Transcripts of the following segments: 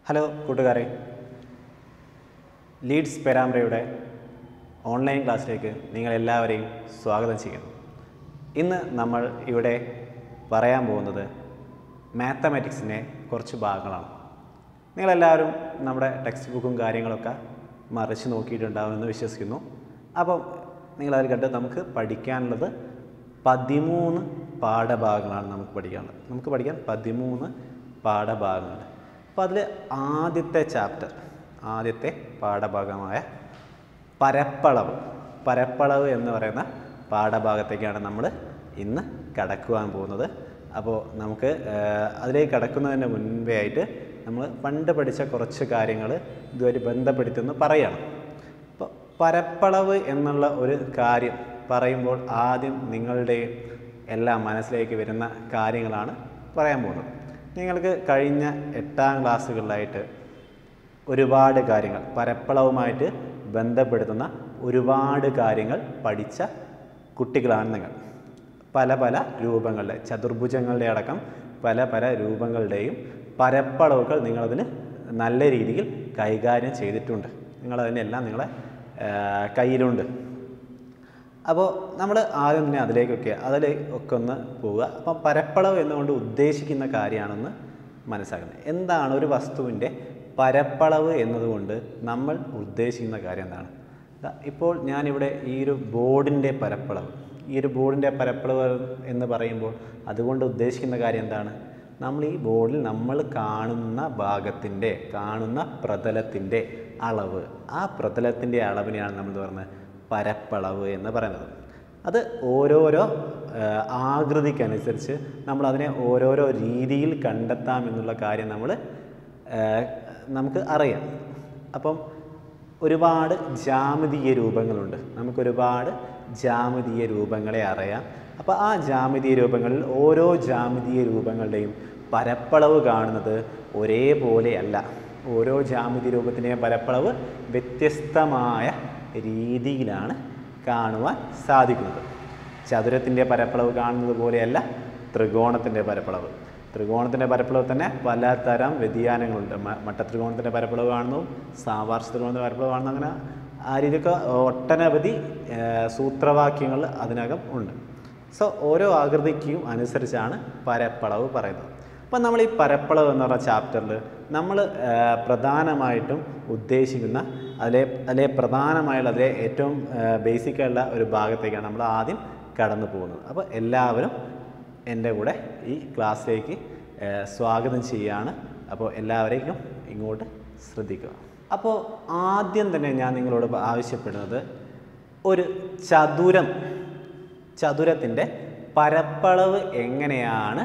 Hello കൂട്ടുകാരെ Leeds പെരാമ്പ്രയുടെ online ക്ലാസ്സിലേക്ക് നിങ്ങളെല്ലാവരെയും സ്വാഗതം ചെയ്യുന്നു ഇന്ന് നമ്മൾ ഇവിടെ പറയാൻ പോകുന്നത് മാത്തമാറ്റിക്സിൻ്റെ കുറച്ച് ഭാഗങ്ങളാണ് നിങ്ങളെല്ലാവരും നമ്മുടെ ടെക്സ്റ്റ് ബുക്കും കാര്യങ്ങളൊക്കെ മറിച്ച് നോക്കിയിട്ടുണ്ടാവുമെന്ന് വിശ്വസിക്കുന്നു അപ്പം നിങ്ങളതിൽ കണ്ട് നമുക്ക് പഠിക്കാനുള്ളത് പതിമൂന്ന് പാഠഭാഗങ്ങളാണ് നമുക്ക് പഠിക്കാനുള്ളത് നമുക്ക് പഠിക്കാൻ പതിമൂന്ന് പാഠഭാഗങ്ങളുണ്ട് അപ്പോൾ അതിൽ ആദ്യത്തെ ചാപ്റ്റർ ആദ്യത്തെ പാഠഭാഗമായ പരപ്പളവ് പരപ്പളവ് എന്ന് പറയുന്ന പാഠഭാഗത്തേക്കാണ് നമ്മൾ ഇന്ന് കടക്കുവാൻ പോകുന്നത് അപ്പോൾ നമുക്ക് ആ, അതിലേക്ക് കടക്കുന്നതിന് മുൻപേ ആയിട്ട് നമ്മൾ പണ്ട് പഠിച്ച കുറച്ച് കാര്യങ്ങൾ ഇതുവരെ ബന്ധപ്പെടുത്തുമെന്ന് പറയുകയാണ് അപ്പോൾ പരപ്പളവ് എന്നുള്ള ഒരു കാര്യം പറയുമ്പോൾ ആദ്യം നിങ്ങളുടെ എല്ലാം മനസ്സിലേക്ക് വരുന്ന കാര്യങ്ങളാണ് പറയാൻ പോകുന്നത് നിങ്ങൾക്ക് കഴിഞ്ഞ എട്ടാം ക്ലാസ്സുകളിലായിട്ട് ഒരുപാട് കാര്യങ്ങൾ പരപ്പളവുമായിട്ട് ബന്ധപ്പെടുത്തുന്ന ഒരുപാട് കാര്യങ്ങൾ പഠിച്ച കുട്ടികളാണ് നിങ്ങൾ പല പല രൂപങ്ങളുടെ ചതുർഭുജങ്ങളുടെ അടക്കം പല പല രൂപങ്ങളുടെയും പരപ്പളവുകൾ നിങ്ങളതിൽ നല്ല രീതിയിൽ കൈകാര്യം ചെയ്തിട്ടുണ്ട് നിങ്ങളതിനെല്ലാം നിങ്ങളെ ആ, കയ്യിലുണ്ട് അപ്പോൾ നമ്മൾ ആദ്യം തന്നെ അതിലേക്കൊക്കെ അതിൽ ഒക്കെ ഒന്ന് പോവുക അപ്പം പരപ്പളവ് എന്നുകൊണ്ട് ഉദ്ദേശിക്കുന്ന കാര്യമാണെന്ന് മനസ്സിലാക്കുന്നത് എന്താണ് ഒരു വസ്തുവിൻ്റെ പരപ്പളവ് എന്നതുകൊണ്ട് നമ്മൾ ഉദ്ദേശിക്കുന്ന കാര്യം എന്താണ് ദാ ഇപ്പോൾ ഞാനിവിടെ ഈ ഒരു ബോർഡിൻ്റെ പരപ്പളവ് ഈ ഒരു ബോർഡിൻ്റെ പരപ്പളവ് എന്ന് പറയുമ്പോൾ അതുകൊണ്ട് ഉദ്ദേശിക്കുന്ന കാര്യം എന്താണ് നമ്മൾ ഈ ബോർഡിൽ നമ്മൾ കാണുന്ന ഭാഗത്തിൻ്റെ കാണുന്ന പ്രതലത്തിൻ്റെ അളവ് ആ പ്രതലത്തിൻ്റെ അളവിനെയാണ് നമ്മൾ പറയുന്നത് പരപ്പളവ് എന്ന് പറയുന്നത് അത് ഓരോരോ ആ, ആകൃതിക്കനുസരിച്ച് നമ്മൾ അതിനെ ഓരോരോ രീതിയിൽ കണ്ടെത്താം എന്നുള്ള കാര്യം നമ്മൾ ആ, നമുക്ക് അറിയാം അപ്പം ഒരുപാട് ജാമിതീയ രൂപങ്ങളുണ്ട് നമുക്കൊരുപാട് ജാമിതീയ രൂപങ്ങളെ അറിയാം അപ്പോൾ ആ ജാമിതീയ രൂപങ്ങളിൽ ഓരോ ജാമിതീയ രൂപങ്ങളുടെയും പരപ്പളവ് കാണുന്നത് ഒരേപോലെയല്ല ഓരോ ജാമിതി രൂപത്തിൻ്റെയും പരപ്പളവ് വ്യത്യസ്തമായ രീതിയിലാണ് കാണുവാൻ സാധിക്കുന്നത് ചതുരത്തിൻ്റെ പരപ്പളവ് കാണുന്നത് പോലെയല്ല ത്രികോണത്തിൻ്റെ പരപ്പളവ് ത്രികോണത്തിൻ്റെ പരപ്പളവ് തന്നെ പലതരം വ്യതിയാനങ്ങളുണ്ട് മ- മട്ടത്രികോണത്തിൻ്റെ പരപ്പളവ് കാണുന്നു സാവാർഷ ത്രികോണത്തിൻ്റെ പരപ്പളവ് കാണുന്നു അങ്ങനെ ആ രീതിയൊക്കെ ഒട്ടനവധി ആ, സൂത്രവാക്യങ്ങൾ അതിനകം ഉണ്ട് സോ ഓരോ ആകൃതിക്കും അനുസരിച്ചാണ് പരപ്പളവ് പറയുന്നത് അപ്പം നമ്മൾ ഈ പരപ്പളവ് എന്ന് പറഞ്ഞ ചാപ്റ്ററിൽ നമ്മൾ പ്രധാനമായിട്ടും ഉദ്ദേശിക്കുന്ന അതിലെ അതിലെ പ്രധാനമായുള്ള അതിലെ ഏറ്റവും ബേസിക് ആയിട്ടുള്ള ഒരു ഭാഗത്തേക്കാണ് നമ്മൾ ആദ്യം കടന്നു പോകുന്നത് അപ്പോൾ എല്ലാവരും എൻ്റെ കൂടെ ഈ ക്ലാസ്സിലേക്ക് ആ, സ്വാഗതം ചെയ്യുകയാണ് അപ്പോൾ എല്ലാവരേക്കും ഇങ്ങോട്ട് ശ്രദ്ധിക്കുക അപ്പോൾ ആദ്യം തന്നെ ഞാൻ നിങ്ങളോട് ആവശ്യപ്പെടുന്നത് ഒരു ചതുരം ചതുരത്തിൻ്റെ പരപ്പളവ് എങ്ങനെയാണ്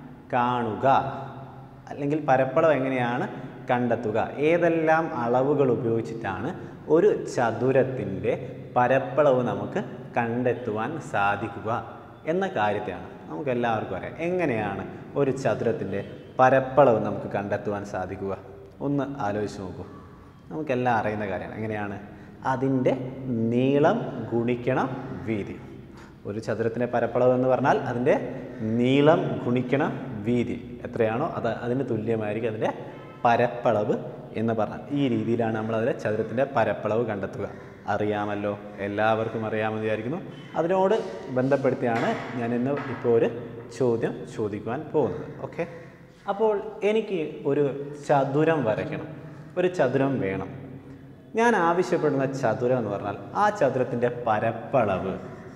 കാണുക അല്ലെങ്കിൽ പരപ്പളവ് എങ്ങനെയാണ് കണ്ടെത്തുക ഏതെല്ലാം അളവുകൾ ഉപയോഗിച്ചിട്ടാണ് ഒരു ചതുരത്തിൻ്റെ പരപ്പളവ് നമുക്ക് കണ്ടെത്തുവാൻ സാധിക്കുക എന്ന കാര്യത്തെയാണ് നമുക്ക് എല്ലാവർക്കും അറിയാം എങ്ങനെയാണ് ഒരു ചതുരത്തിൻ്റെ പരപ്പളവ് നമുക്ക് കണ്ടെത്തുവാൻ സാധിക്കുക ഒന്ന് ആലോചിച്ച് നോക്കൂ നമുക്കെല്ലാം അറിയുന്ന കാര്യമാണ് എങ്ങനെയാണ് അതിൻ്റെ നീളം ഗുണിക്കണം വീതി ഒരു ചതുരത്തിൻ്റെ പരപ്പളവ് എന്ന് പറഞ്ഞാൽ അതിൻ്റെ നീളം ഗുണിക്കണം വീതി എത്രയാണോ അത് അതിന് തുല്യമായിരിക്കും അതിൻ്റെ പരപ്പളവ് എന്ന് പറഞ്ഞാൽ ഈ രീതിയിലാണ് നമ്മൾ അതിലെ ചതുരത്തിൻ്റെ പരപ്പളവ് കണ്ടെത്തുക അറിയാമല്ലോ എല്ലാവർക്കും അറിയാമെന്ന് വിചാരിക്കുന്നു അതിനോട് ബന്ധപ്പെടുത്തിയാണ് ഞാൻ ഇന്ന് ഇപ്പോൾ ഒരു ചോദ്യം ചോദിക്കുവാൻ പോകുന്നത് ഓക്കെ അപ്പോൾ എനിക്ക് ഒരു ചതുരം വരയ്ക്കണം ഒരു ചതുരം വേണം ഞാൻ ആവശ്യപ്പെടുന്ന ചതുരം എന്ന് പറഞ്ഞാൽ ആ ചതുരത്തിൻ്റെ പരപ്പളവ്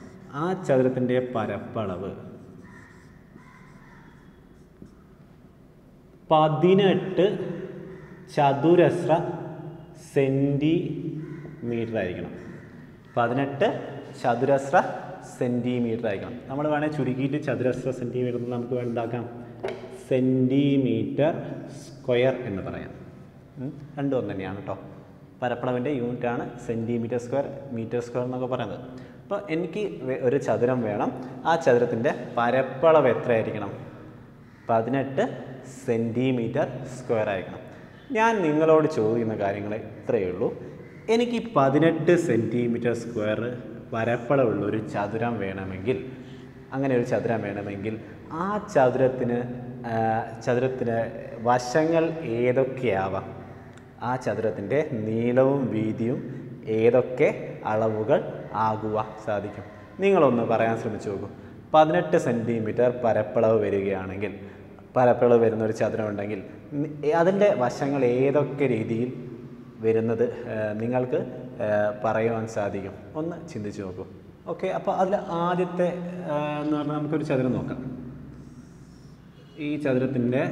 ആ ചതുരത്തിൻ്റെ പരപ്പളവ് പതിനെട്ട് ചതുരശ്ര സെൻറ്റിമീറ്റർ ആയിരിക്കണം പതിനെട്ട് ചതുരശ്ര സെൻറ്റിമീറ്റർ ആയിരിക്കണം നമ്മൾ വേണേൽ ചുരുക്കിയിട്ട് ചതുരശ്ര സെൻറ്റിമീറ്റർ എന്ന് നമുക്ക് ഉണ്ടാക്കാം സെൻറ്റിമീറ്റർ സ്ക്വയർ എന്ന് പറയാം ഉം. രണ്ടും ഒന്ന് തന്നെയാണ് കേട്ടോ പരപ്പളവിൻ്റെ യൂണിറ്റാണ് സെൻറ്റിമീറ്റർ സ്ക്വയർ മീറ്റർ സ്ക്വയർ എന്നൊക്കെ പറയുന്നത് അപ്പോൾ എനിക്ക് വേ- ഒരു ചതുരം വേണം ആ ചതുരത്തിൻ്റെ പരപ്പളവ് എത്രയായിരിക്കണം പതിനെട്ട് സെൻറ്റിമീറ്റർ സ്ക്വയർ ആയിരിക്കണം ഞാൻ നിങ്ങളോട് ചോദിക്കുന്ന കാര്യങ്ങൾ ഇത്രയേ ഉള്ളൂ എനിക്ക് പതിനെട്ട് സെൻറ്റിമീറ്റർ സ്ക്വയർ പരപ്പളവുള്ള ഒരു ചതുരം വേണമെങ്കിൽ അങ്ങനെ ഒരു ചതുരം വേണമെങ്കിൽ ആ ചതുരത്തിന് ആ, ചതുരത്തിന് വശങ്ങൾ ഏതൊക്കെയാവാം ആ ചതുരത്തിൻ്റെ നീളവും വീതിയും ഏതൊക്കെ അളവുകൾ ആകുവാൻ സാധിക്കും നിങ്ങളൊന്ന് പറയാൻ ശ്രമിച്ചു നോക്കൂ പതിനെട്ട് സെൻറ്റിമീറ്റർ പരപ്പളവ് വരികയാണെങ്കിൽ പരപ്പളവ് വരുന്ന ഒരു ചതുരം ഉണ്ടെങ്കിൽ നി- അതിൻ്റെ വശങ്ങൾ ഏതൊക്കെ രീതിയിൽ വരുന്നത് ആ, നിങ്ങൾക്ക് ആ, പറയുവാൻ സാധിക്കും ഒന്ന് ചിന്തിച്ച് നോക്കൂ ഓക്കെ അപ്പോൾ അതിൽ ആദ്യത്തെ ആ, എന്ന് പറഞ്ഞാൽ നമുക്കൊരു ചതുരം നോക്കാം ഈ ചതുരത്തിൻ്റെ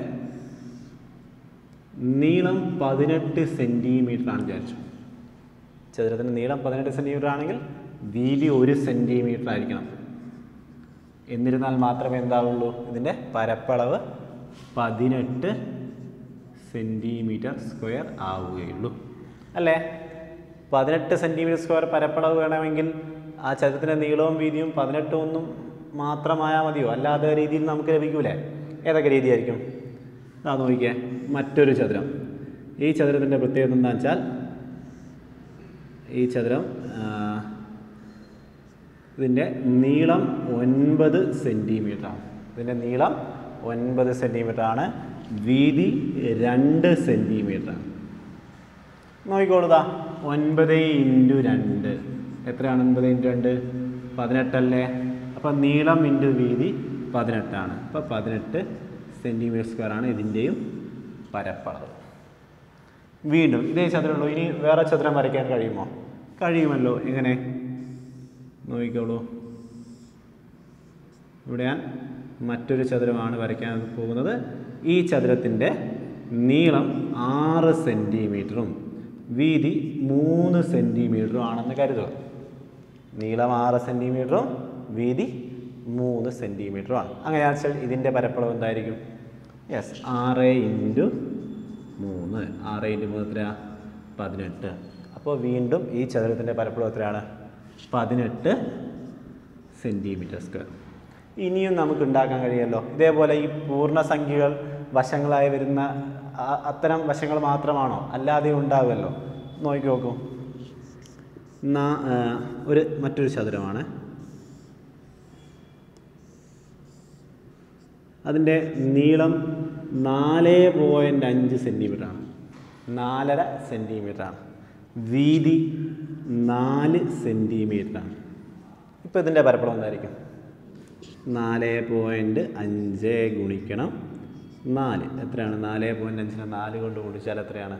നീളം പതിനെട്ട് സെൻറ്റിമീറ്റർ ആണ് വിചാരിച്ചു ചതുരത്തിൻ്റെ നീളം പതിനെട്ട് സെൻറ്റിമീറ്റർ ആണെങ്കിൽ വീതി ഒരു സെൻറ്റിമീറ്റർ ആയിരിക്കണം എന്നിരുന്നാൽ മാത്രമേ എന്താവുള്ളൂ ഇതിൻ്റെ പരപ്പളവ് പതിനെട്ട് സെൻറ്റിമീറ്റർ സ്ക്വയർ ആവുകയുള്ളൂ അല്ലേ പതിനെട്ട് സെൻറ്റിമീറ്റർ സ്ക്വയർ പരപ്പളവ് വേണമെങ്കിൽ ആ ചതുരത്തിൻ്റെ നീളവും വീതിയും പതിനെട്ട് ഒന്നും മാത്രമായാൽ മതിയോ അല്ലാതെ രീതിയിൽ നമുക്ക് ലഭിക്കൂലേ ഏതൊക്കെ രീതിയായിരിക്കും അതാ നോക്കിക്കേ മറ്റൊരു ചതുരം ഈ ചതുരത്തിൻ്റെ പ്രത്യേകത എന്താണെന്ന് വെച്ചാൽ ഈ ചതുരം ആ, ഇതിൻ്റെ നീളം ഒൻപത് സെൻറ്റിമീറ്റർ ആണ് ഇതിൻ്റെ നീളം ഒൻപത് സെൻറ്റിമീറ്റർ ആണ് വീതി രണ്ട് സെൻറ്റിമീറ്റർ ആണ് നോക്കിക്കോളുതാ ഒൻപത് ഇൻറ്റു രണ്ട് എത്രയാണ് ഒൻപത് ഇൻറ്റു രണ്ട് പതിനെട്ടല്ലേ അപ്പം നീളം ഇൻറ്റു വീതി പതിനെട്ടാണ് അപ്പോൾ പതിനെട്ട് സെൻറ്റിമീറ്റർ സ്ക്വയർ ആണ് ഇതിൻ്റെയും പരപ്പളവ് വീണ്ടും ഇതേ ചതുരമുള്ളൂ ഇനി വേറെ ചതുരം വരയ്ക്കാൻ കഴിയുമോ കഴിയുമല്ലോ എങ്ങനെ നോക്കിക്കോളൂ ഇവിടെ ഞാൻ മറ്റൊരു ചതുരമാണ് വരയ്ക്കാൻ പോകുന്നത് ഈ ചതുരത്തിൻ്റെ നീളം ആറ് സെൻറ്റിമീറ്ററും വീതി മൂന്ന് സെൻറ്റിമീറ്ററും ആണെന്ന് കരുതുക നീളം ആറ് സെൻറ്റിമീറ്ററും വീതി മൂന്ന് സെൻറ്റിമീറ്ററുമാണ് അങ്ങനെയാണെന്ന് വെച്ചാൽ ഇതിൻ്റെ പരപ്പളവ് എന്തായിരിക്കും യെസ് ആറ് ഇൻറ്റു മൂന്ന് ആറ് ഇൻറ്റു മൂന്ന് എത്രയാ പതിനെട്ട് അപ്പോൾ വീണ്ടും ഈ ചതുരത്തിൻ്റെ പരപ്പളവ് എത്രയാണ് പതിനെട്ട് സെൻറ്റിമീറ്റർ സ്ക്വയർ ഇനിയും നമുക്ക് ഉണ്ടാക്കാൻ കഴിയുമല്ലോ ഇതേപോലെ ഈ പൂർണ്ണസംഖ്യകൾ വശങ്ങളായി വരുന്ന ആ- അത്തരം വശങ്ങൾ മാത്രമാണോ അല്ലാതെ ഉണ്ടാവുമല്ലോ നോക്കി നോക്കൂ നാ- ആ, ഒരു മറ്റൊരു ചതുരമാണ് അതിൻ്റെ നീളം നാല് പോയിൻ്റ് അഞ്ച് സെൻറ്റിമീറ്റർ ആണ് നാലര സെൻറ്റിമീറ്റർ ആണ് വീതി നാല് സെൻറ്റിമീറ്റർ ആണ് ഇപ്പോൾ ഇതിൻ്റെ പരപ്പളം എന്തായിരിക്കും നാല് പോയിൻറ്റ് അഞ്ച് ഗുണിക്കണം നാല് എത്രയാണ് നാല് പോയിൻറ്റ് അഞ്ചിനെ നാല് കൊണ്ട് ഗുണിച്ചാൽ എത്രയാണ്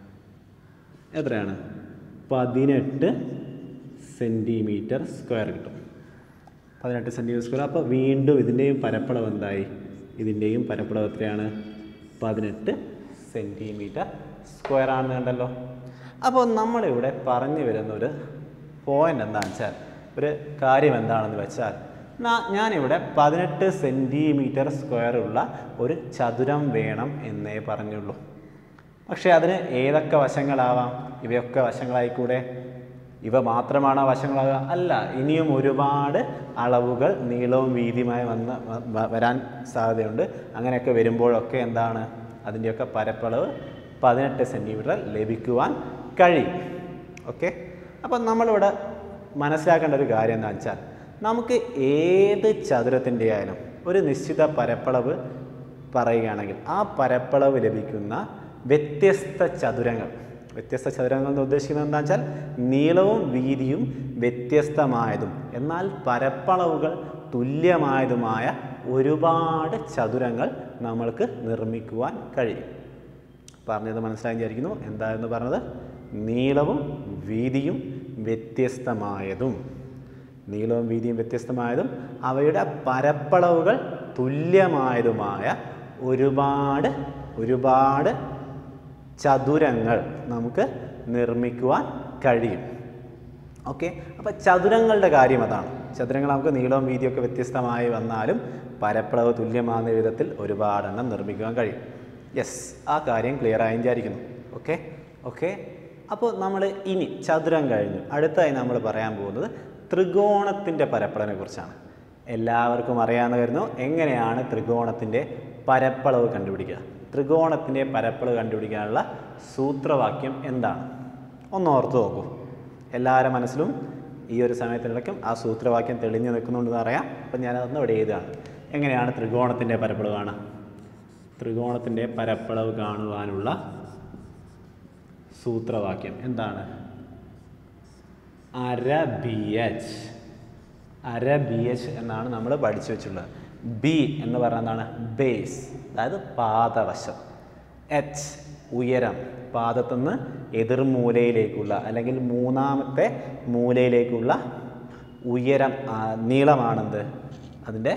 എത്രയാണ് പതിനെട്ട് സെൻറ്റിമീറ്റർ സ്ക്വയർ കിട്ടും പതിനെട്ട് സെൻറ്റിമീറ്റർ സ്ക്വയർ അപ്പോൾ വീണ്ടും ഇതിൻ്റെയും പരപ്പളവ് എന്തായി ഇതിൻ്റെയും പരപ്പളവ് എത്രയാണ് പതിനെട്ട് സെൻറ്റിമീറ്റർ സ്ക്വയർ ആണെന്ന് കണ്ടല്ലോ അപ്പോൾ നമ്മളിവിടെ പറഞ്ഞു വരുന്ന ഒരു പോയിൻ്റ് എന്താണെന്ന് വെച്ചാൽ ഒരു കാര്യം എന്താണെന്ന് വെച്ചാൽ നാ- ഞാനിവിടെ പതിനെട്ട് സെൻറ്റിമീറ്റർ സ്ക്വയർ ഉള്ള ഒരു ചതുരം വേണം എന്നേ പറഞ്ഞുള്ളൂ പക്ഷേ അതിന് ഏതൊക്കെ വശങ്ങളാവാം ഇവയൊക്കെ വശങ്ങളായിക്കൂടെ ഇവ മാത്രമാണ് വശങ്ങളാവുക അല്ല ഇനിയും ഒരുപാട് അളവുകൾ നീളവും വീതിയുമായി വന്ന് വ- വ- വരാൻ സാധ്യതയുണ്ട് അങ്ങനെയൊക്കെ വരുമ്പോഴൊക്കെ എന്താണ് അതിൻ്റെയൊക്കെ പരപ്പളവ് പതിനെട്ട് സെൻറ്റിമീറ്റർ ലഭിക്കുവാൻ കഴിയും ഓക്കെ അപ്പം നമ്മളിവിടെ മനസ്സിലാക്കേണ്ട ഒരു കാര്യം എന്താണെന്ന് വെച്ചാൽ നമുക്ക് ഏത് ചതുരത്തിൻ്റെ ആയാലും ഒരു നിശ്ചിത പരപ്പളവ് പറയുകയാണെങ്കിൽ ആ പരപ്പളവ് ലഭിക്കുന്ന വ്യത്യസ്ത ചതുരങ്ങൾ വ്യത്യസ്ത ചതുരങ്ങൾ എന്ന് ഉദ്ദേശിക്കുന്നത് എന്താ വെച്ചാൽ നീളവും വീതിയും വ്യത്യസ്തമായതും എന്നാൽ പരപ്പളവുകൾ തുല്യമായതുമായ ഒരുപാട് ചതുരങ്ങൾ നമ്മൾക്ക് നിർമ്മിക്കുവാൻ കഴിയും പറഞ്ഞത് മനസ്സിലായി വിചാരിക്കുന്നു എന്തായിരുന്നു പറഞ്ഞത് നീളവും വീതിയും വ്യത്യസ്തമായതും നീളവും വീതിയും വ്യത്യസ്തമായതും അവയുടെ പരപ്പളവുകൾ തുല്യമായതുമായ ഒരുപാട് ഒരുപാട് ചതുരങ്ങൾ നമുക്ക് നിർമ്മിക്കുവാൻ കഴിയും ഓക്കെ അപ്പോൾ ചതുരങ്ങളുടെ കാര്യം അതാണ് ചതുരങ്ങൾ നമുക്ക് നീളവും വീതിയൊക്കെ വ്യത്യസ്തമായി വന്നാലും പരപ്പളവ് തുല്യമാകുന്ന വിധത്തിൽ ഒരുപാടെണ്ണം നിർമ്മിക്കുവാൻ കഴിയും യെസ് ആ കാര്യം ക്ലിയർ ആയി വിചാരിക്കുന്നു ഓക്കെ ഓക്കെ അപ്പോൾ നമ്മൾ ഇനി ചതുരം കഴിഞ്ഞു അടുത്തായി നമ്മൾ പറയാൻ പോകുന്നത് ത്രികോണത്തിൻ്റെ പരപ്പളവിനെ കുറിച്ചാണ് എല്ലാവർക്കും അറിയാവുന്ന വരുന്നു എങ്ങനെയാണ് ത്രികോണത്തിൻ്റെ പരപ്പളവ് കണ്ടുപിടിക്കുക ത്രികോണത്തിൻ്റെ പരപ്പളവ് കണ്ടുപിടിക്കാനുള്ള സൂത്രവാക്യം എന്താണ് ഒന്ന് ഓർത്ത് നോക്കൂ എല്ലാവരുടെ മനസ്സിലും ഈ ഒരു സമയത്തിനിടയ്ക്കും ആ സൂത്രവാക്യം തെളിഞ്ഞു നിൽക്കുന്നുണ്ടെന്ന് അറിയാം അപ്പം ഞാനതൊന്ന് ഇവിടെ എഴുതുകയാണ് എങ്ങനെയാണ് ത്രികോണത്തിൻ്റെ പരപ്പളവ് കാണുക ത്രികോണത്തിൻ്റെ പരപ്പളവ് കാണുവാനുള്ള സൂത്രവാക്യം എന്താണ് അര ബി എച്ച് അര ബി എച്ച് എന്നാണ് നമ്മൾ പഠിച്ചു വെച്ചിട്ടുള്ളത് ബി എന്ന് പറഞ്ഞാൽ എന്താണ് ബേസ് അതായത് പാദവശം എച്ച് ഉയരം പാദത്തുനിന്ന് എതിർമൂലയിലേക്കുള്ള അല്ലെങ്കിൽ മൂന്നാമത്തെ മൂലയിലേക്കുള്ള ഉയരം ആ, നീളമാണെന്ത് അതിൻ്റെ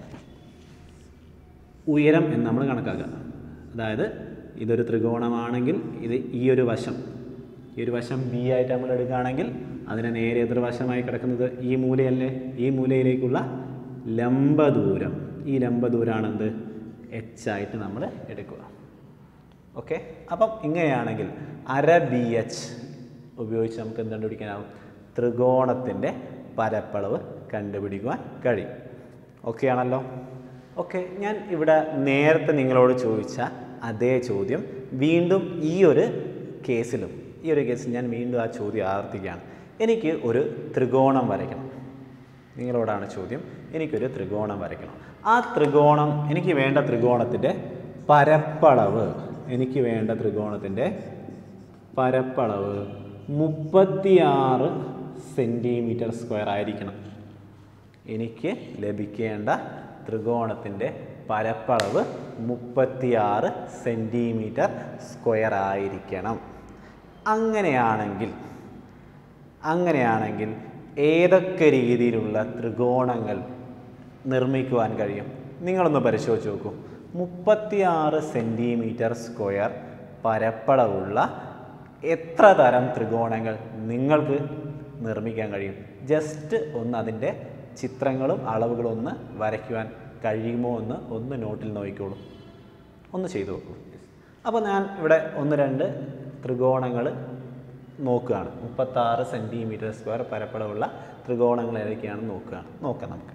ഉയരം എന്ന് നമ്മൾ കണക്കാക്കുക അതായത് ഇതൊരു ത്രികോണമാണെങ്കിൽ ഇത് ഈ ഒരു വശം ഈ ഒരു വശം ബി ആയിട്ട് നമ്മൾ എടുക്കുകയാണെങ്കിൽ അതിനെ നേരെ എതിർവശമായി കിടക്കുന്നത് ഈ മൂലയല്ലേ ഈ മൂലയിലേക്കുള്ള ലംബ ദൂരം ഈ ലംബ ദൂരമാണെന്ത് എച്ച് ആയിട്ട് നമ്മൾ എടുക്കുക ഓക്കെ അപ്പം ഇങ്ങനെയാണെങ്കിൽ അര ബി എച്ച് ഉപയോഗിച്ച് നമുക്ക് എന്ത് കണ്ടുപിടിക്കാനാവും ത്രികോണത്തിൻ്റെ പരപ്പളവ് കണ്ടുപിടിക്കുവാൻ കഴിയും ഓക്കെ ആണല്ലോ ഓക്കെ ഞാൻ ഇവിടെ നേരത്തെ നിങ്ങളോട് ചോദിച്ച അതേ ചോദ്യം വീണ്ടും ഈ ഒരു കേസിലും ഈ ഒരു കേസിൽ ഞാൻ വീണ്ടും ആ ചോദ്യം ആവർത്തിക്കുകയാണ് എനിക്ക് ഒരു ത്രികോണം വരയ്ക്കണം നിങ്ങളോടാണ് ചോദ്യം എനിക്കൊരു ത്രികോണം വരയ്ക്കണം ആ ത്രികോണം എനിക്ക് വേണ്ട ത്രികോണത്തിൻ്റെ പരപ്പളവ് എനിക്ക് വേണ്ട ത്രികോണത്തിൻ്റെ പരപ്പളവ് മുപ്പത്തിയാറ് സെൻറ്റിമീറ്റർ സ്ക്വയർ ആയിരിക്കണം എനിക്ക് ലഭിക്കേണ്ട ത്രികോണത്തിൻ്റെ പരപ്പളവ് മുപ്പത്തിയാറ് സെൻറ്റിമീറ്റർ സ്ക്വയർ ആയിരിക്കണം അങ്ങനെയാണെങ്കിൽ അങ്ങനെയാണെങ്കിൽ ഏതൊക്കെ രീതിയിലുള്ള ത്രികോണങ്ങൾ നിർമ്മിക്കുവാൻ കഴിയും നിങ്ങളൊന്ന് പരിശോധിച്ച് നോക്കൂ മുപ്പത്തിയാറ് സെൻറ്റിമീറ്റർ സ്ക്വയർ പരപ്പളവുള്ള എത്ര തരം ത്രികോണങ്ങൾ നിങ്ങൾക്ക് നിർമ്മിക്കാൻ കഴിയും ജസ്റ്റ് ഒന്ന് അതിൻ്റെ ചിത്രങ്ങളും അളവുകളും ഒന്ന് വരയ്ക്കുവാൻ കഴിയുമോ എന്ന് ഒന്ന് നോട്ടിൽ നോക്കിക്കോളൂ ഒന്ന് ചെയ്തു നോക്കൂ അപ്പോൾ ഞാൻ ഇവിടെ ഒന്ന് രണ്ട് ത്രികോണങ്ങൾ നോക്കുകയാണ് മുപ്പത്താറ് സെൻറ്റിമീറ്റർ സ്ക്വയർ പരപ്പളവുള്ള ത്രികോണങ്ങൾ ഏതൊക്കെയാണെന്ന് നോക്കുകയാണ് നോക്കാം നമുക്ക്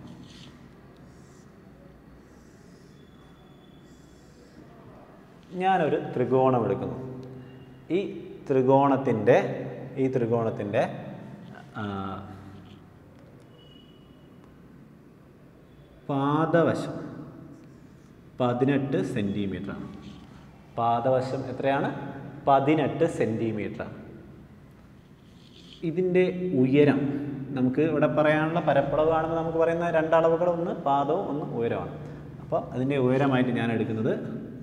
ഞാനൊരു ത്രികോണം എടുക്കുന്നു ഈ ത്രികോണത്തിൻ്റെ ഈ ത്രികോണത്തിൻ്റെ ആ, പാദവശം പതിനെട്ട് സെൻറ്റിമീറ്ററാണ് പാദവശം എത്രയാണ് പതിനെട്ട് സെൻറ്റിമീറ്ററാണ് ഇതിൻ്റെ ഉയരം നമുക്ക് ഇവിടെ പറയാനുള്ള പരപ്പളവ് കാണുമ്പോൾ നമുക്ക് പറയുന്ന രണ്ടളവുകൾ ഒന്ന് പാദവും ഒന്ന് ഉയരമാണ് അപ്പോൾ അതിൻ്റെ ഉയരമായിട്ട് ഞാൻ എടുക്കുന്നത്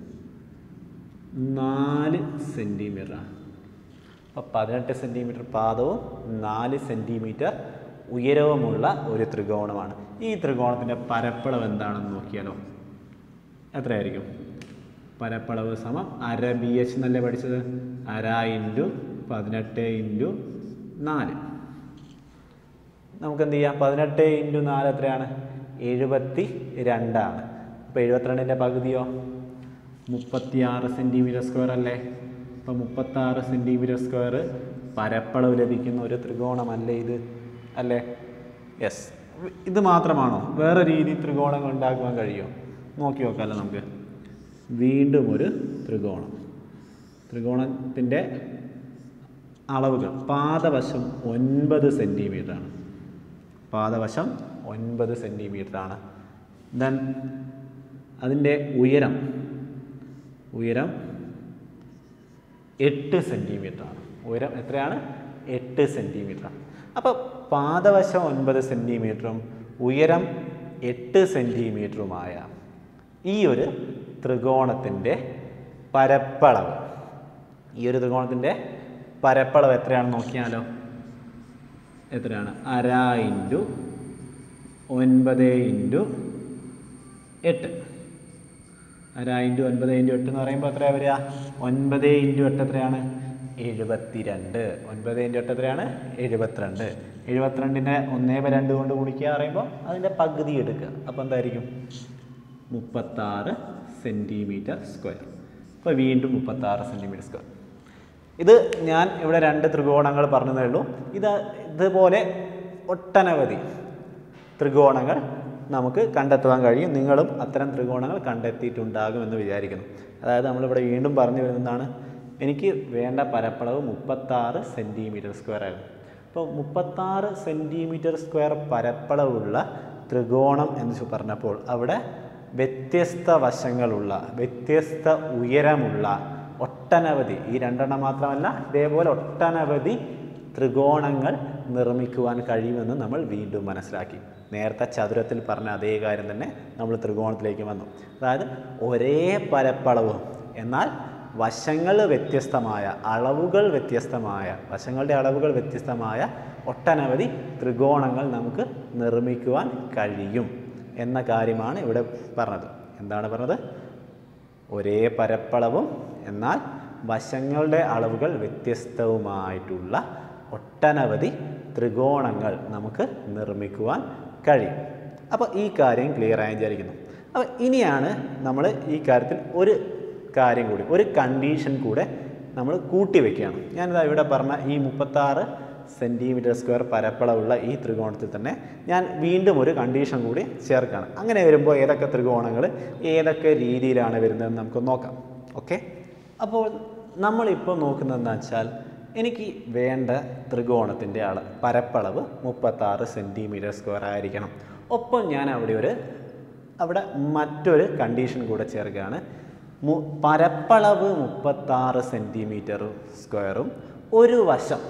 നാല് സെൻറ്റിമീറ്ററാണ് അപ്പോൾ പതിനെട്ട് സെൻറ്റിമീറ്റർ പാദവും നാല് സെൻറ്റിമീറ്റർ ഉയരവുമുള്ള ഒരു ത്രികോണമാണ് ഈ ത്രികോണത്തിൻ്റെ പരപ്പളവ് എന്താണെന്ന് നോക്കിയാലോ എത്രയായിരിക്കും പരപ്പളവ് സമം അര ബി എച്ച് എന്നല്ലേ പഠിച്ചത് അര ഇൻറ്റു പതിനെട്ട് ഇൻറ്റു നാല് നമുക്ക് എന്ത് ചെയ്യാം പതിനെട്ട് ഇൻറ്റു നാല് എത്രയാണ് എഴുപത്തി രണ്ടാണ് അപ്പോൾ എഴുപത്തിരണ്ടിൻ്റെ പകുതിയോ മുപ്പത്തിയാറ് സെൻറ്റിമീറ്റർ സ്ക്വയർ അല്ലേ അപ്പോൾ മുപ്പത്താറ് സെൻറ്റിമീറ്റർ സ്ക്വയർ പരപ്പളവ് ലഭിക്കുന്ന ഒരു ത്രികോണമല്ലേ ഇത് അല്ലേ യെസ് ഇത് മാത്രമാണോ വേറെ രീതി ത്രികോണങ്ങൾ ഉണ്ടാക്കുവാൻ കഴിയുമോ നോക്കി നോക്കാമല്ലോ നമുക്ക് വീണ്ടും ഒരു ത്രികോണം ത്രികോണത്തിൻ്റെ അളവുകൾ പാദവശം ഒൻപത് സെൻറ്റിമീറ്ററാണ് പാദവശം ഒൻപത് സെൻറ്റിമീറ്ററാണ് ദെൻ അതിൻ്റെ ഉയരം ഉയരം എട്ട് സെൻറ്റിമീറ്ററാണ് ഉയരം എത്രയാണ് എട്ട് സെൻറ്റിമീറ്ററാണ് അപ്പോൾ പാദവശം ഒൻപത് സെൻറ്റിമീറ്ററും ഉയരം എട്ട് സെൻറ്റിമീറ്ററുമായ ഈ ഒരു ത്രികോണത്തിൻ്റെ പരപ്പളവ് ഈ ഒരു ത്രികോണത്തിൻ്റെ പരപ്പളവ് എത്രയാണെന്ന് നോക്കിയാലോ എത്രയാണ് അര ഇൻറ്റു ഒൻപത് ഇൻറ്റു എട്ട് അര ഇൻറ്റു ഒൻപത് ഇൻറ്റു എട്ട് എന്ന് പറയുമ്പോൾ എത്രയാണ് വരിക ഒൻപത് ഇൻറ്റു എട്ട് എത്രയാണ് എഴുപത്തിരണ്ട് ഒൻപത് ഇൻറ്റു എട്ട് എത്രയാണ് എഴുപത്തിരണ്ട് എഴുപത്തിരണ്ടിനെ ഒന്നേ ബൈ രണ്ട് കൊണ്ട് ഗുണിക്കുക പറയുമ്പോൾ അതിൻ്റെ പകുതി എടുക്കുക അപ്പോൾ എന്തായിരിക്കും മുപ്പത്താറ് സെൻറ്റിമീറ്റർ സ്ക്വയർ അപ്പോൾ വീണ്ടും മുപ്പത്താറ് സെൻറ്റിമീറ്റർ സ്ക്വയർ ഇത് ഞാൻ ഇവിടെ രണ്ട് ത്രികോണങ്ങൾ പറഞ്ഞതേ ഉള്ളൂ ഇത് ഇതുപോലെ ഒട്ടനവധി ത്രികോണങ്ങൾ നമുക്ക് കണ്ടെത്തുവാൻ കഴിയും നിങ്ങളും അത്തരം ത്രികോണങ്ങൾ കണ്ടെത്തിയിട്ടുണ്ടാകും എന്ന് വിചാരിക്കുന്നു അതായത് നമ്മളിവിടെ വീണ്ടും പറഞ്ഞു വരുന്നതാണ് എനിക്ക് വേണ്ട പരപ്പളവ് മുപ്പത്താറ് സെൻറ്റിമീറ്റർ സ്ക്വയർ ആയിരുന്നു അപ്പോൾ മുപ്പത്താറ് സെൻറ്റിമീറ്റർ സ്ക്വയർ പരപ്പളവുള്ള ത്രികോണം എന്ന് ചോ- പറഞ്ഞപ്പോൾ അവിടെ വ്യത്യസ്ത വശങ്ങളുള്ള വ്യത്യസ്ത ഉയരമുള്ള ഒട്ടനവധി ഈ രണ്ടെണ്ണം മാത്രമല്ല ഇതേപോലെ ഒട്ടനവധി ത്രികോണങ്ങൾ നിർമ്മിക്കുവാൻ കഴിയുമെന്ന് നമ്മൾ വീണ്ടും മനസ്സിലാക്കി നേരത്തെ ചതുരത്തിൽ പറഞ്ഞ അതേ കാര്യം തന്നെ നമ്മൾ ത്രികോണത്തിലേക്ക് വന്നു അതായത് ഒരേ പരപ്പളവും എന്നാൽ വശങ്ങൾ വ്യത്യസ്തമായ അളവുകൾ വ്യത്യസ്തമായ വശങ്ങളുടെ അളവുകൾ വ്യത്യസ്തമായ ഒട്ടനവധി ത്രികോണങ്ങൾ നമുക്ക് നിർമ്മിക്കുവാൻ കഴിയും എന്ന കാര്യമാണ് ഇവിടെ പറഞ്ഞത് എന്താണ് പറഞ്ഞത് ഒരേ പരപ്പളവും എന്നാൽ വശങ്ങളുടെ അളവുകൾ വ്യത്യസ്തവുമായിട്ടുള്ള ഒട്ടനവധി ത്രികോണങ്ങൾ നമുക്ക് നിർമ്മിക്കുവാൻ കഴിയും അപ്പോൾ ഈ കാര്യം ക്ലിയർ ആയി വിചാരിക്കുന്നു അപ്പോൾ ഇനിയാണ് നമ്മൾ ഈ കാര്യത്തിൽ ഒരു കാര്യം കൂടി ഒരു കണ്ടീഷൻ കൂടെ നമ്മൾ കൂട്ടി വയ്ക്കുകയാണ് ഞാനിതാ ഇവിടെ പറഞ്ഞ ഈ മുപ്പത്താറ് സെൻറ്റിമീറ്റർ സ്ക്വയർ പരപ്പളവുള്ള ഈ ത്രികോണത്തിൽ തന്നെ ഞാൻ വീണ്ടും ഒരു കണ്ടീഷൻ കൂടി ചേർക്കുകയാണ് അങ്ങനെ വരുമ്പോൾ ഏതൊക്കെ ത്രികോണങ്ങൾ ഏതൊക്കെ രീതിയിലാണ് വരുന്നതെന്ന് നമുക്ക് നോക്കാം ഓക്കെ അപ്പോൾ നമ്മളിപ്പോൾ നോക്കുന്നത് എന്താ വെച്ചാൽ എനിക്ക് വേണ്ട ത്രികോണത്തിൻ്റെ അള പരപ്പളവ് മുപ്പത്താറ് സെൻറ്റിമീറ്റർ സ്ക്വയർ ആയിരിക്കണം ഒപ്പം ഞാൻ അവിടെ ഒരു അവിടെ മറ്റൊരു കണ്ടീഷൻ കൂടെ ചേർക്കുകയാണ് മു പരപ്പളവ് മുപ്പത്താറ് സെൻറ്റിമീറ്റർ സ്ക്വയറും ഒരു വശം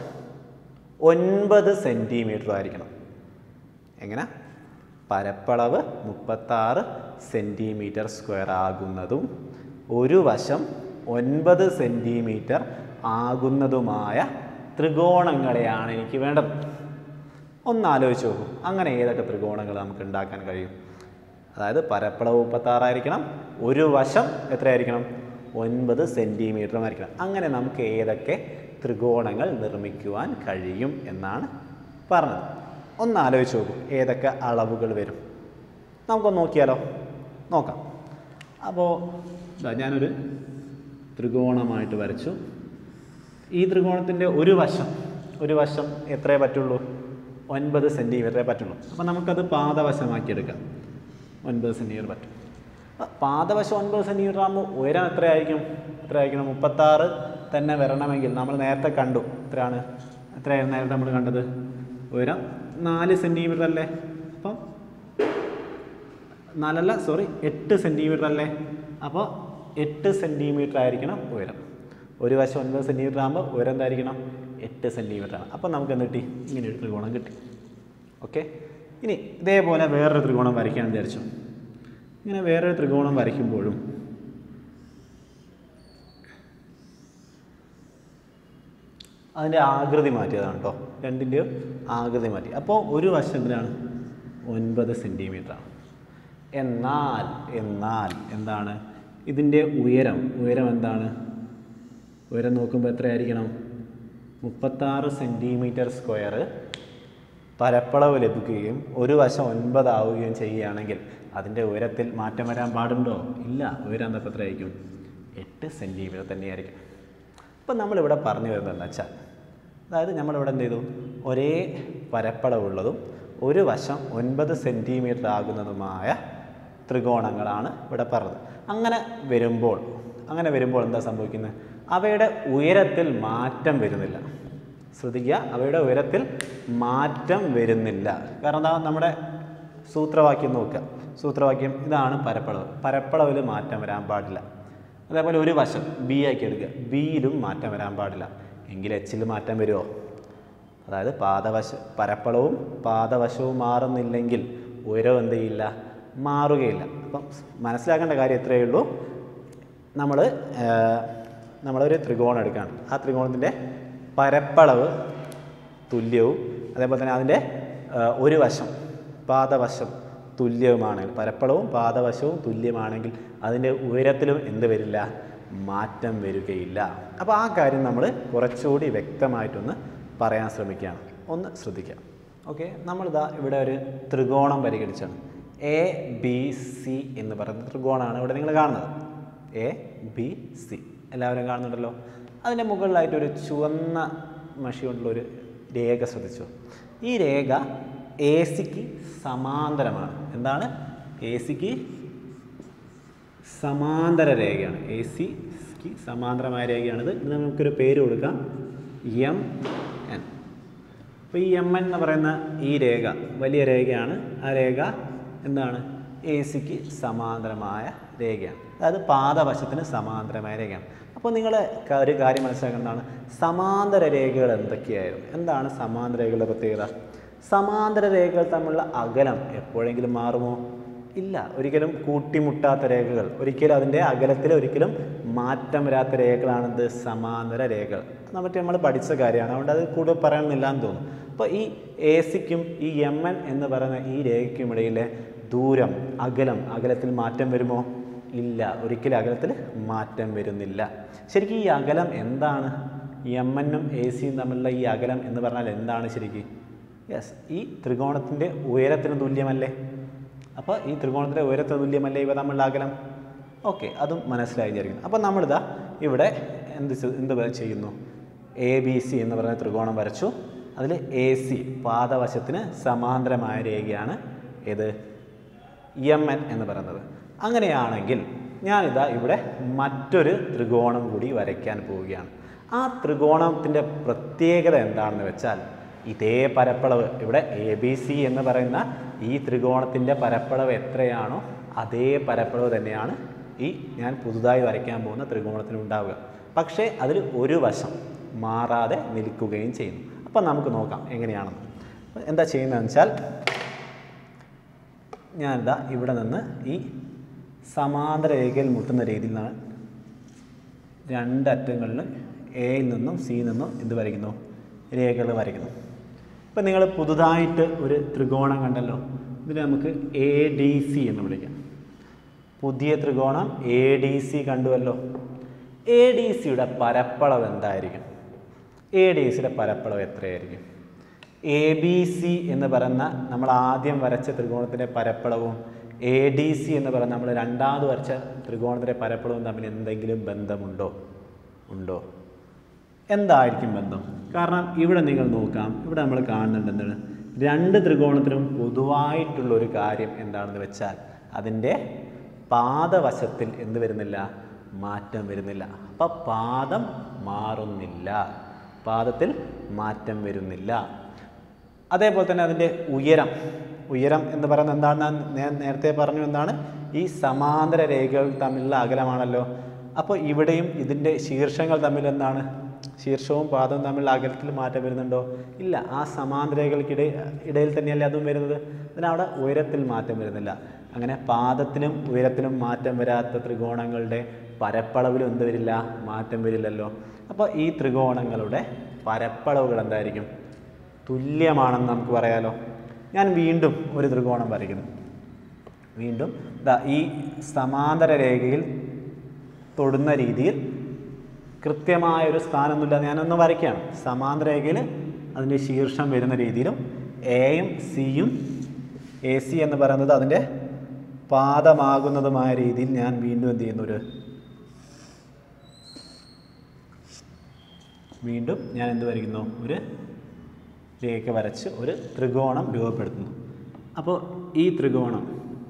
ഒൻപത് സെൻറ്റിമീറ്റർ ആയിരിക്കണം എങ്ങനെ പരപ്പളവ് മുപ്പത്താറ് സെൻറ്റിമീറ്റർ സ്ക്വയർ ആകുന്നതും ഒരു വശം ഒൻപത് സെൻറ്റിമീറ്റർ ആകുന്നതുമായ ത്രികോണങ്ങളെയാണ് എനിക്ക് വേണ്ടത് ഒന്ന് ആലോചിച്ച് നോക്കൂ അങ്ങനെ ഏതൊക്കെ ത്രികോണങ്ങൾ നമുക്ക് ഉണ്ടാക്കാൻ കഴിയും അതായത് പരപ്പളവ് മുപ്പത്താറായിരിക്കണം ഒരു വശം എത്രയായിരിക്കണം ഒൻപത് സെൻറ്റിമീറ്ററും ആയിരിക്കണം അങ്ങനെ നമുക്ക് ഏതൊക്കെ ത്രികോണങ്ങൾ നിർമ്മിക്കുവാൻ കഴിയും എന്നാണ് പറഞ്ഞത് ഒന്ന് ആലോചിച്ച് നോക്കൂ ഏതൊക്കെ അളവുകൾ വരും നമുക്കൊന്ന് നോക്കിയാലോ നോക്കാം അപ്പോൾ ഇതാ ഞാനൊരു ത്രികോണമായിട്ട് വരച്ചു ഈ ത്രികോണത്തിൻ്റെ ഒരു വശം ഒരു വശം എത്രയേ പറ്റുള്ളൂ ഒൻപത് സെൻറ്റിമീറ്ററേ പറ്റുള്ളൂ അപ്പോൾ നമുക്കത് പാദവശമാക്കിയെടുക്കാം ഒൻപത് സെൻറ്റിമീറ്റർ പറ്റും അപ്പോൾ പാദവശം ഒൻപത് സെൻറ്റിമീറ്റർ ആകുമ്പോൾ ഉയരം എത്രയായിരിക്കും എത്രയായിരിക്കണം മുപ്പത്താറ് തന്നെ വരണമെങ്കിൽ നമ്മൾ നേരത്തെ കണ്ടു എത്രയാണ് എത്രയായിരുന്നു നേരത്തെ നമ്മൾ കണ്ടത് ഉയരം നാല് സെൻറ്റിമീറ്റർ അല്ലേ അപ്പം നാലല്ല സോറി എട്ട് സെൻറ്റിമീറ്റർ അല്ലേ അപ്പോൾ എട്ട് സെൻറ്റിമീറ്റർ ആയിരിക്കണം ഉയരം ഒരു വശം ഒൻപത് സെൻറ്റിമീറ്റർ ആകുമ്പോൾ ഉയരം എന്തായിരിക്കണം എട്ട് സെൻറ്റിമീറ്റർ ആണ് അപ്പോൾ നമുക്ക് എന്ത് കിട്ടി ഇങ്ങനെ ഒരു ത്രികോണം കിട്ടി ഓക്കെ ഇനി ഇതേപോലെ വേറൊരു ത്രികോണം വരയ്ക്കാൻ വിചാരിച്ചു ഇങ്ങനെ വേറൊരു ത്രികോണം വരയ്ക്കുമ്പോഴും അതിൻ്റെ ആകൃതി മാറ്റിയതാണ് കേട്ടോ രണ്ടിൻ്റെയും ആകൃതി മാറ്റി അപ്പോൾ ഒരു വശം എന്തിനാണ് ഒൻപത് സെൻറ്റിമീറ്റർ ആണ് എന്നാൽ എന്നാൽ എന്താണ് ഇതിൻ്റെ ഉയരം ഉയരം എന്താണ് ഉയരം നോക്കുമ്പോൾ എത്രയായിരിക്കണം മുപ്പത്താറ് സെൻറ്റിമീറ്റർ സ്ക്വയർ പരപ്പളവ് ലഭിക്കുകയും ഒരു വശം ഒൻപതാവുകയും ചെയ്യുകയാണെങ്കിൽ അതിൻ്റെ ഉയരത്തിൽ മാറ്റം വരാൻ പാടുണ്ടോ ഇല്ല ഉയരം എന്നപ്പോൾ എത്രയായിരിക്കും എട്ട് സെൻറ്റിമീറ്റർ തന്നെയായിരിക്കും അപ്പം നമ്മളിവിടെ പറഞ്ഞു വരുന്നത് എന്താ വെച്ചാൽ അതായത് നമ്മളിവിടെ എന്ത് ചെയ്തു ഒരേ പരപ്പളവുള്ളതും ഒരു വശം ഒൻപത് സെൻറ്റിമീറ്റർ ആകുന്നതുമായ ത്രികോണങ്ങളാണ് ഇവിടെ പറഞ്ഞത് അങ്ങനെ വരുമ്പോൾ അങ്ങനെ വരുമ്പോൾ എന്താ സംഭവിക്കുന്നത് അവയുടെ ഉയരത്തിൽ മാറ്റം വരുന്നില്ല ശ്രദ്ധിക്കുക അവയുടെ ഉയരത്തിൽ മാറ്റം വരുന്നില്ല കാരണം എന്താ നമ്മുടെ സൂത്രവാക്യം നോക്കുക സൂത്രവാക്യം ഇതാണ് പരപ്പളവ് പരപ്പളവിൽ മാറ്റം വരാൻ പാടില്ല അതേപോലെ ഒരു വശം ബി ആക്കി എടുക്കുക ബിയിലും മാറ്റം വരാൻ പാടില്ല എങ്കിൽ എച്ചിൽ മാറ്റം വരുമോ അതായത് പാദവശ പരപ്പളവും പാദവശവും മാറുന്നില്ലെങ്കിൽ ഉയരം എന്ത് ചെയ്യില്ല മാറുകയില്ല അപ്പം മനസ്സിലാക്കേണ്ട കാര്യം ഇത്രയേ ഉള്ളൂ നമ്മൾ നമ്മളൊരു ത്രികോണം എടുക്കുകയാണ് ആ ത്രികോണത്തിൻ്റെ പരപ്പളവ് തുല്യവും അതേപോലെ തന്നെ അതിൻ്റെ ആ, ഒരു വശം പാദവശം തുല്യവുമാണെങ്കിൽ പരപ്പളവും പാദവശവും തുല്യമാണെങ്കിൽ അതിൻ്റെ ഉയരത്തിലും എന്ത് വരില്ല മാറ്റം വരികയില്ല അപ്പോൾ ആ കാര്യം നമ്മൾ കുറച്ചുകൂടി വ്യക്തമായിട്ടൊന്ന് പറയാൻ ശ്രമിക്കുകയാണ് ഒന്ന് ശ്രദ്ധിക്കാം ഓക്കെ നമ്മളിതാ ഇവിടെ ഒരു ത്രികോണം പരിഗണിച്ചാണ് എ ബി സി എന്ന് പറയുന്ന ത്രികോണമാണ് ഇവിടെ നിങ്ങൾ കാണുന്നത് എ ബി സി എല്ലാവരും കാണുന്നുണ്ടല്ലോ അതിൻ്റെ മുകളിലായിട്ട് ഒരു ചുവന്ന മഷി കൊണ്ടുള്ള ഒരു രേഖ ശ്രദ്ധിച്ചു ഈ രേഖ എ സിക്ക് സമാന്തരമാണ് എന്താണ് എ സിക്ക് സമാന്തര രേഖയാണ് എ സിക്ക് സമാന്തരമായ രേഖയാണിത് ഇത് നമുക്കൊരു പേര് കൊടുക്കാം എം എൻ അപ്പോൾ ഈ എം എൻ എന്ന് പറയുന്ന ഈ രേഖ വലിയ രേഖയാണ് ആ രേഖ എന്താണ് എ സിക്ക് സമാന്തരമായ രേഖയാണ് അതായത് പാദവശത്തിന് സമാന്തരമായ രേഖയാണ് അപ്പോൾ നിങ്ങൾ ഒരു കാര്യം മനസ്സിലാക്കേണ്ടതാണ് സമാന്തര രേഖകൾ എന്തൊക്കെയായിരുന്നു എന്താണ് സമാന്തര രേഖകളുടെ പ്രത്യേകത സമാന്തര രേഖകൾ തമ്മിലുള്ള അകലം എപ്പോഴെങ്കിലും മാറുമോ ഇല്ല ഒരിക്കലും കൂട്ടിമുട്ടാത്ത രേഖകൾ ഒരിക്കലും അതിൻ്റെ അകലത്തിൽ ഒരിക്കലും മാറ്റം വരാത്ത രേഖകളാണിത് സമാന്തര രേഖകൾ മറ്റേ നമ്മൾ പഠിച്ച കാര്യമാണ് അതുകൊണ്ട് അത് കൂടുതൽ പറയണമെന്നില്ല എന്ന് തോന്നുന്നു അപ്പോൾ ഈ എ സിക്കും ഈ എം എൻ എന്ന് പറയുന്ന ഈ രേഖയ്ക്കും ഇടയിലെ ദൂരം അകലം അകലത്തിൽ മാറ്റം വരുമോ ഇല്ല ഒരിക്കലും അകലത്തിൽ മാറ്റം വരുന്നില്ല ശരിക്കും ഈ അകലം എന്താണ് എം എന്നും എ സിയും തമ്മിലുള്ള ഈ അകലം എന്ന് പറഞ്ഞാൽ എന്താണ് ശരിക്കും യെസ് ഈ ത്രികോണത്തിൻ്റെ ഉയരത്തിന് തുല്യമല്ലേ അപ്പോൾ ഈ ത്രികോണത്തിൻ്റെ ഉയരത്തിന് തുല്യമല്ലേ ഇവ തമ്മിലുള്ള അകലം ഓക്കെ അതും മനസ്സിലായി വിചാരിക്കുന്നു അപ്പോൾ നമ്മളിതാ ഇവിടെ എന്ത് ചെ- എന്ത് വ- ചെയ്യുന്നു എ ബി സി എന്ന് പറയുന്ന ത്രികോണം വരച്ചു അതിൽ എ സി പാദവശത്തിന് സമാന്തരമായ രേഖയാണ് ഏത് എം എൻ എന്ന് പറയുന്നത് അങ്ങനെയാണെങ്കിൽ ഞാനിതാ ഇവിടെ മറ്റൊരു ത്രികോണം കൂടി വരയ്ക്കാൻ പോവുകയാണ് ആ ത്രികോണത്തിൻ്റെ പ്രത്യേകത എന്താണെന്ന് വെച്ചാൽ ഇതേ പരപ്പളവ് ഇവിടെ എ ബി സി എന്ന് പറയുന്ന ഈ ത്രികോണത്തിൻ്റെ പരപ്പളവ് എത്രയാണോ അതേ പരപ്പളവ് തന്നെയാണ് ഈ ഞാൻ പുതുതായി വരയ്ക്കാൻ പോകുന്ന ത്രികോണത്തിന് ഉണ്ടാവുക പക്ഷേ അതിൽ ഒരു വശം മാറാതെ നിൽക്കുകയും ചെയ്യുന്നു അപ്പം നമുക്ക് നോക്കാം എങ്ങനെയാണെന്ന് അപ്പോൾ എന്താ ചെയ്യുന്നതെന്ന് വെച്ചാൽ ഞാനിതാ ഇവിടെ നിന്ന് ഈ സമാന്തര രേഖയിൽ മുട്ടുന്ന രീതിയിൽ നിന്നാണ് രണ്ടറ്റങ്ങളിൽ എയിൽ നിന്നും സിയിൽ നിന്നും എന്ത് വരയ്ക്കുന്നു രേഖകൾ വരയ്ക്കുന്നു ഇപ്പം നിങ്ങൾ പുതുതായിട്ട് ഒരു ത്രികോണം കണ്ടല്ലോ ഇതിനെ നമുക്ക് എ ഡി സി എന്ന് വിളിക്കാം പുതിയ ത്രികോണം എ ഡി സി കണ്ടുവല്ലോ എ ഡി സിയുടെ പരപ്പളവ് എന്തായിരിക്കും എ ഡി സിയുടെ പരപ്പളവ് എത്രയായിരിക്കും എ ബി സി എന്ന് പറയുന്ന നമ്മൾ ആദ്യം വരച്ച ത്രികോണത്തിൻ്റെ പരപ്പളവും എ ഡി സി എന്ന് പറയുന്ന നമ്മൾ രണ്ടാമത് വരച്ച ത്രികോണത്തിൻ്റെ പരപ്പളവും തമ്മിൽ എന്തെങ്കിലും ബന്ധമുണ്ടോ ഉണ്ടോ എന്തായിരിക്കും ബന്ധം കാരണം ഇവിടെ നിങ്ങൾ നോക്കാം ഇവിടെ നമ്മൾ കാണുന്നുണ്ട് എന്താണ് രണ്ട് ത്രികോണത്തിനും പൊതുവായിട്ടുള്ള ഒരു കാര്യം എന്താണെന്ന് വെച്ചാൽ അതിൻ്റെ പാദവശത്തിൽ എന്ത് വരുന്നില്ല മാറ്റം വരുന്നില്ല അപ്പം പാദം മാറുന്നില്ല പാദത്തിൽ മാറ്റം വരുന്നില്ല അതേപോലെ തന്നെ അതിൻ്റെ ഉയരം ഉയരം എന്ന് പറയുന്നത് എന്താണ് ഞാൻ നേരത്തെ പറഞ്ഞു എന്താണ് ഈ സമാന്തര രേഖകൾ തമ്മിലുള്ള അകലമാണല്ലോ അപ്പോൾ ഇവിടെയും ഇതിൻ്റെ ശീർഷങ്ങൾ തമ്മിൽ എന്താണ് ശീർഷവും പാദവും തമ്മിലുള്ള അകലത്തിൽ മാറ്റം വരുന്നുണ്ടോ ഇല്ല ആ സമാന്തര രേഖകൾക്കിട ഇടയിൽ തന്നെയല്ലേ അതും വരുന്നത് അതിനവിടെ ഉയരത്തിൽ മാറ്റം വരുന്നില്ല അങ്ങനെ പാദത്തിനും ഉയരത്തിനും മാറ്റം വരാത്ത ത്രികോണങ്ങളുടെ പരപ്പളവിലും എന്ത് വരില്ല മാറ്റം വരില്ലല്ലോ അപ്പോൾ ഈ ത്രികോണങ്ങളുടെ പരപ്പളവുകൾ എന്തായിരിക്കും തുല്യമാണെന്ന് നമുക്ക് പറയാലോ ഞാൻ വീണ്ടും ഒരു ത്രികോണം വരയ്ക്കുന്നു വീണ്ടും ദാ ഈ സമാന്തര രേഖയിൽ തൊടുന്ന രീതിയിൽ കൃത്യമായ ഒരു സ്ഥാനമൊന്നുമില്ല ഞാനൊന്ന് വരയ്ക്കുകയാണ് സമാന്തര രേഖയിൽ അതിൻ്റെ ശീർഷം വരുന്ന രീതിയിലും എയും സിയും എ സി എന്ന് പറയുന്നത് അതിൻ്റെ പാദമാകുന്നതുമായ രീതിയിൽ ഞാൻ വീണ്ടും എന്ത് ചെയ്യുന്നു ഒരു വീണ്ടും ഞാൻ എന്ത് വരയ്ക്കുന്നു ഒരു രേഖ വരച്ച് ഒരു ത്രികോണം രൂപപ്പെടുത്തുന്നു അപ്പോൾ ഈ ത്രികോണം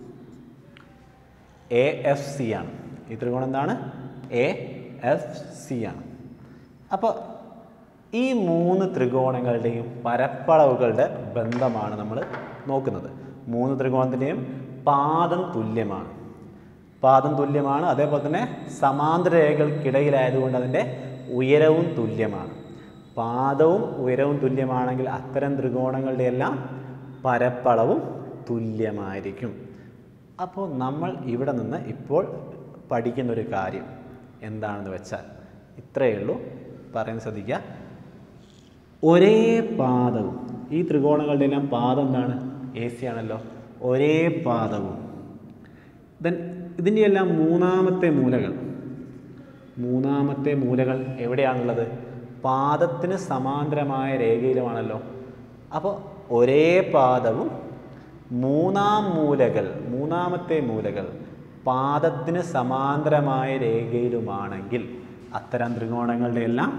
എ എഫ് സി ആണ് ഈ ത്രികോണം എന്താണ് എ എഫ് സി ആണ് അപ്പോൾ ഈ മൂന്ന് ത്രികോണങ്ങളുടെയും പരപ്പളവുകളുടെ ബന്ധമാണ് നമ്മൾ നോക്കുന്നത് മൂന്ന് ത്രികോണത്തിൻ്റെയും പാദം തുല്യമാണ് പാദം തുല്യമാണ് അതേപോലെ തന്നെ സമാന്തര രേഖകൾക്കിടയിലായതുകൊണ്ട് അതിൻ്റെ ഉയരവും തുല്യമാണ് പാദവും ഉയരവും തുല്യമാണെങ്കിൽ അത്തരം ത്രികോണങ്ങളുടെ എല്ലാം പരപ്പളവും തുല്യമായിരിക്കും അപ്പോൾ നമ്മൾ ഇവിടെ നിന്ന് ഇപ്പോൾ പഠിക്കുന്ന ഒരു കാര്യം എന്താണെന്ന് വെച്ചാൽ ഇത്രയേ ഉള്ളൂ പറയാൻ ശ്രദ്ധിക്കുക ഒരേ പാദവും ഈ ത്രികോണങ്ങളുടെ എല്ലാം പാദം എന്താണ് എ സി ആണല്ലോ ഒരേ പാദവും ദെൻ ഇതിൻ്റെ എല്ലാം മൂന്നാമത്തെ മൂലകൾ മൂന്നാമത്തെ മൂലകൾ എവിടെയാണുള്ളത് പാദത്തിന് സമാന്തരമായ രേഖയിലുമാണല്ലോ അപ്പോൾ ഒരേ പാദവും മൂന്നാം മൂലകൾ മൂന്നാമത്തെ മൂലകൾ പാദത്തിന് സമാന്തരമായ രേഖയിലുമാണെങ്കിൽ അത്തരം ത്രികോണങ്ങളുടെ എല്ലാം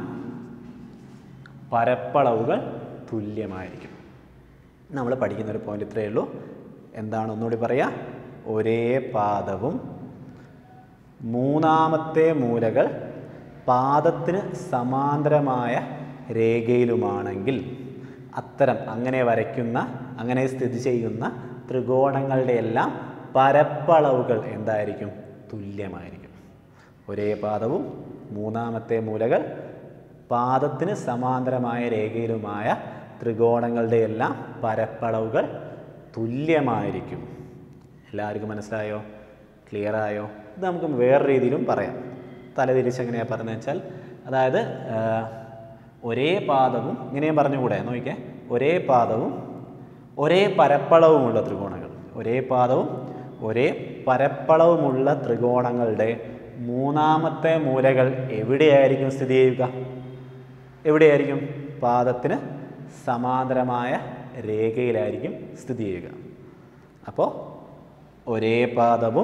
പരപ്പളവുകൾ തുല്യമായിരിക്കും നമ്മൾ പഠിക്കുന്ന ഒരു പോയിന്റ് ഇത്രയേ ഉള്ളൂ എന്താണ് ഒന്നുകൂടി പറയാം ഒരേ പാദവും മൂന്നാമത്തെ മൂലകൾ പാദത്തിന് സമാന്തരമായ രേഖയിലുമാണെങ്കിൽ അത്തരം അങ്ങനെ വരയ്ക്കുന്ന അങ്ങനെ സ്ഥിതി ചെയ്യുന്ന ത്രികോണങ്ങളുടെ എല്ലാം പരപ്പളവുകൾ എന്തായിരിക്കും തുല്യമായിരിക്കും ഒരേ പാദവും മൂന്നാമത്തെ മൂലകൾ പാദത്തിന് സമാന്തരമായ രേഖയിലുമായ ത്രികോണങ്ങളുടെ എല്ലാം പരപ്പളവുകൾ തുല്യമായിരിക്കും എല്ലാവർക്കും മനസ്സിലായോ ക്ലിയർ ആയോ ഇത് നമുക്ക് വേറെ രീതിയിലും പറയാം തലതിരിച്ച് എങ്ങനെയാണ് പറയുന്നത് വെച്ചാൽ അതായത് ആ, ഒരേ പാദവും ഇങ്ങനെയും പറഞ്ഞുകൂടെ നോക്കിക്കേ ഒരേ പാദവും ഒരേ പരപ്പളവുമുള്ള ത്രികോണങ്ങൾ ഒരേ പാദവും ഒരേ പരപ്പളവുമുള്ള ത്രികോണങ്ങളുടെ മൂന്നാമത്തെ മൂലകൾ എവിടെയായിരിക്കും സ്ഥിതി ചെയ്യുക എവിടെയായിരിക്കും പാദത്തിന് സമാന്തരമായ രേഖയിലായിരിക്കും സ്ഥിതി ചെയ്യുക അപ്പോൾ ഒരേ പാദവും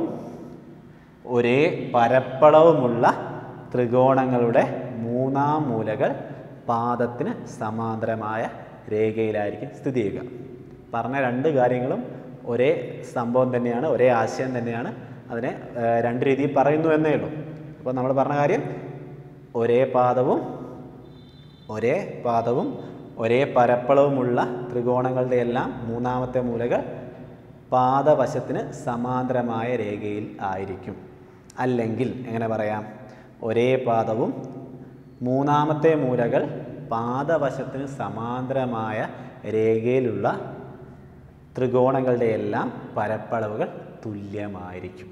ഒരേ പരപ്പളവുമുള്ള ത്രികോണങ്ങളുടെ മൂന്നാം മൂലകൾ പാദത്തിന് സമാന്തരമായ രേഖയിലായിരിക്കും സ്ഥിതി ചെയ്യുക പറഞ്ഞ രണ്ട് കാര്യങ്ങളും ഒരേ സംഭവം തന്നെയാണ് ഒരേ ആശയം തന്നെയാണ് അതിനെ ഏഹ്, രണ്ട് രീതിയിൽ പറയുന്നു എന്നേ ഉള്ളൂ അപ്പോൾ നമ്മൾ പറഞ്ഞ കാര്യം ഒരേ പാദവും ഒരേ പാദവും ഒരേ പരപ്പളവുമുള്ള ത്രികോണങ്ങളുടെ എല്ലാം മൂന്നാമത്തെ മൂലകൾ പാദവശത്തിന് സമാന്തരമായ രേഖയിൽ ആയിരിക്കും അല്ലെങ്കിൽ എങ്ങനെ പറയാം ഒരേ പാദവും മൂന്നാമത്തെ മൂലകൾ പാദവശത്തിന് സമാന്തരമായ രേഖയിലുള്ള ത്രികോണങ്ങളുടെ എല്ലാം പരപ്പളവുകൾ തുല്യമായിരിക്കും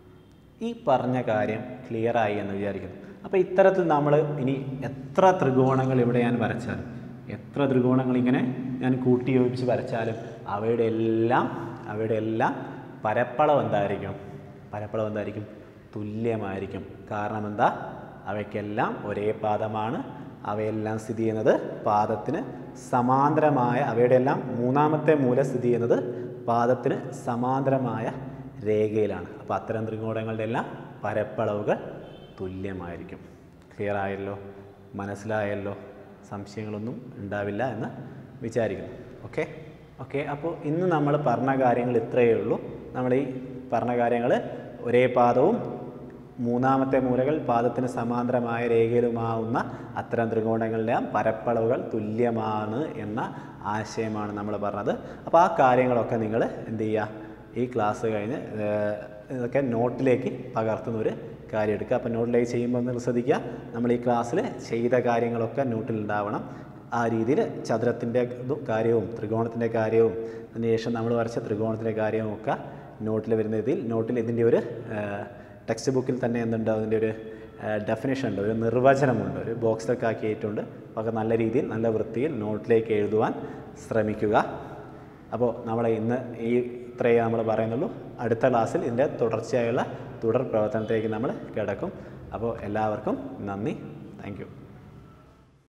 ഈ പറഞ്ഞ കാര്യം ക്ലിയർ ആയി എന്ന് വിചാരിക്കുന്നു അപ്പോൾ ഇത്തരത്തിൽ നമ്മൾ ഇനി എത്ര ത്രികോണങ്ങൾ ഇവിടെ ഞാൻ വരച്ചാലും എത്ര ത്രികോണങ്ങൾ ഇങ്ങനെ ഞാൻ കൂട്ടി യോജിപ്പിച്ച് വരച്ചാലും അവയുടെ എല്ലാം അവയുടെ എല്ലാം പരപ്പളവ് എന്തായിരിക്കും പരപ്പളവ് എന്തായിരിക്കും തുല്യമായിരിക്കും കാരണം എന്താ അവയ്ക്കെല്ലാം ഒരേ പാദമാണ് അവയെല്ലാം സ്ഥിതി ചെയ്യുന്നത് പാദത്തിന് സമാന്തരമായ അവയുടെ എല്ലാം മൂന്നാമത്തെ മൂല സ്ഥിതി ചെയ്യുന്നത് പാദത്തിന് സമാന്തരമായ രേഖയിലാണ് അപ്പോൾ അത്തരം ത്രികോണങ്ങളുടെ എല്ലാം പരപ്പളവുകൾ തുല്യമായിരിക്കും ക്ലിയർ ആയല്ലോ മനസ്സിലായല്ലോ സംശയങ്ങളൊന്നും ഉണ്ടാവില്ല എന്ന് വിചാരിക്കുന്നു ഓക്കെ ഓക്കെ അപ്പോൾ ഇന്ന് നമ്മൾ പറഞ്ഞ കാര്യങ്ങൾ ഇത്രയേ ഉള്ളൂ നമ്മൾ ഈ പറഞ്ഞ കാര്യങ്ങൾ ഒരേ പാദവും മൂന്നാമത്തെ മൂലകൾ പാദത്തിന് സമാന്തരമായ രേഖയിലുമാവുന്ന അത്തരം ത്രികോണങ്ങളുടെ പരപ്പളവുകൾ തുല്യമാണ് എന്ന ആശയമാണ് നമ്മൾ പറഞ്ഞത് അപ്പോൾ ആ കാര്യങ്ങളൊക്കെ നിങ്ങൾ എന്ത് ചെയ്യുക ഈ ക്ലാസ് കഴിഞ്ഞ് ഏഹ്, ഇതൊക്കെ നോട്ടിലേക്ക് പകർത്തുന്ന ഒരു കാര്യം എടുക്കുക അപ്പോൾ നോട്ടിലേക്ക് ചെയ്യുമ്പോൾ നിങ്ങൾ ശ്രദ്ധിക്കുക നമ്മൾ ഈ ക്ലാസ്സിൽ ചെയ്ത കാര്യങ്ങളൊക്കെ നോട്ടിൽ ഉണ്ടാവണം ആ രീതിയിൽ ചതുരത്തിൻ്റെ കാര്യവും ത്രികോണത്തിൻ്റെ കാര്യവും അതിനുശേഷം നമ്മൾ വരച്ച ത്രികോണത്തിൻ്റെ കാര്യവും ഒക്കെ നോട്ടിൽ വരുന്ന രീതിയിൽ നോട്ടിൽ ഇതിൻ്റെ ഒരു ടെക്സ്റ്റ് ബുക്കിൽ തന്നെ എന്തുണ്ട് അതിൻ്റെ ഒരു ഡെഫിനേഷൻ ഉണ്ട് ഒരു നിർവചനമുണ്ട് ഒരു ബോക്സിലൊക്കെ ആക്കിയിട്ടുണ്ട് അപ്പോൾ അത് നല്ല രീതിയിൽ നല്ല വൃത്തിയിൽ നോട്ടിലേക്ക് എഴുതുവാൻ ശ്രമിക്കുക അപ്പോൾ നമ്മൾ ഇന്ന് ഈ ഇത്രയേ നമ്മൾ പറയുന്നുള്ളൂ അടുത്ത ക്ലാസ്സിൽ ഇതിൻ്റെ തുടർച്ചയായുള്ള തുടർ പ്രവർത്തനത്തിലേക്ക് നമ്മൾ കിടക്കും അപ്പോൾ എല്ലാവർക്കും നന്ദി താങ്ക്